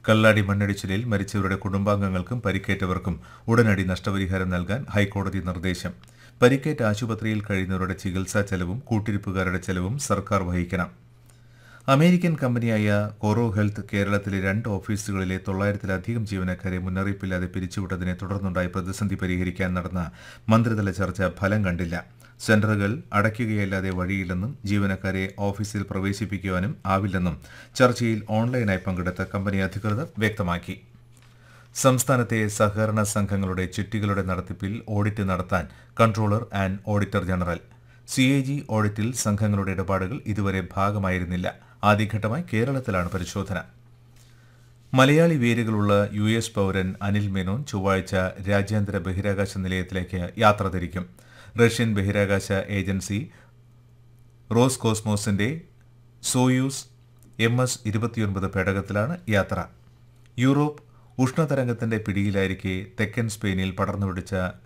കല്ലാടി മണ്ണിടിച്ചിലിൽ മരിച്ചവരുടെ കുടുംബാംഗങ്ങൾക്കും പരിക്കേറ്റവർക്കും ഉടനടി നഷ്ടപരിഹാരം നൽകാൻ ഹൈക്കോടതി നിർദ്ദേശം പരിക്കേറ്റ ആശുപത്രിയിൽ കഴിയുന്നവരുടെ ചികിത്സാ ചെലവും കൂട്ടിരിപ്പുകാരുടെ ചെലവും സർക്കാർ വഹിക്കണം അമേരിക്കൻ കമ്പനിയായ കോറോ ഹെൽത്ത് കേരളത്തിലെ രണ്ട് ഓഫീസുകളിലെ തൊള്ളായിരത്തിലധികം ജീവനക്കാരെ മുന്നറിയിപ്പില്ലാതെ പിരിച്ചുവിട്ടതിനെ തുടർന്നുണ്ടായ പ്രതിസന്ധി പരിഹരിക്കാൻ നടന്ന മന്ത്രിതല ചർച്ച ഫലം കണ്ടില്ല സെന്ററുകൾ അടയ്ക്കുകയല്ലാതെ വഴിയില്ലെന്നും ജീവനക്കാരെ ഓഫീസിൽ പ്രവേശിപ്പിക്കുവാനും ആവില്ലെന്നും ചർച്ചയിൽ ഓൺലൈനായി പങ്കെടുത്ത കമ്പനി അധികൃതർ വ്യക്തമാക്കി സംസ്ഥാനത്തെ സഹകരണ സംഘങ്ങളുടെ ചിട്ടികളുടെ നടത്തിപ്പിൽ ഓഡിറ്റ് നടത്താൻ controller and auditor general C A G ഓഡിറ്റിൽ സംഘങ്ങളുടെ ഇടപാടുകൾ ഇതുവരെ ഭാഗമായിരുന്നില്ല ആദ്യഘട്ടമായി കേരളത്തിലാണ് പരിശോധന മലയാളി വേരുകളുള്ള യു എസ് പൗരൻ അനിൽ മേനോൻ ചൊവ്വാഴ്ച രാജ്യാന്തര ബഹിരാകാശ നിലയത്തിലേക്ക് യാത്ര തിരിക്കും റഷ്യൻ ബഹിരാകാശ ഏജൻസി റോസ് കോസ്മോസിന്റെ സോയൂസ് എം എസ് ഇരുപത്തിയൊൻപത് പേടകത്തിലാണ് യാത്ര യൂറോപ്പ് ഉഷ്ണതരംഗത്തിന്റെ പിടിയിലായിരിക്കെ തെക്കൻ സ്പെയിനിൽ പടർന്നുപിടിച്ച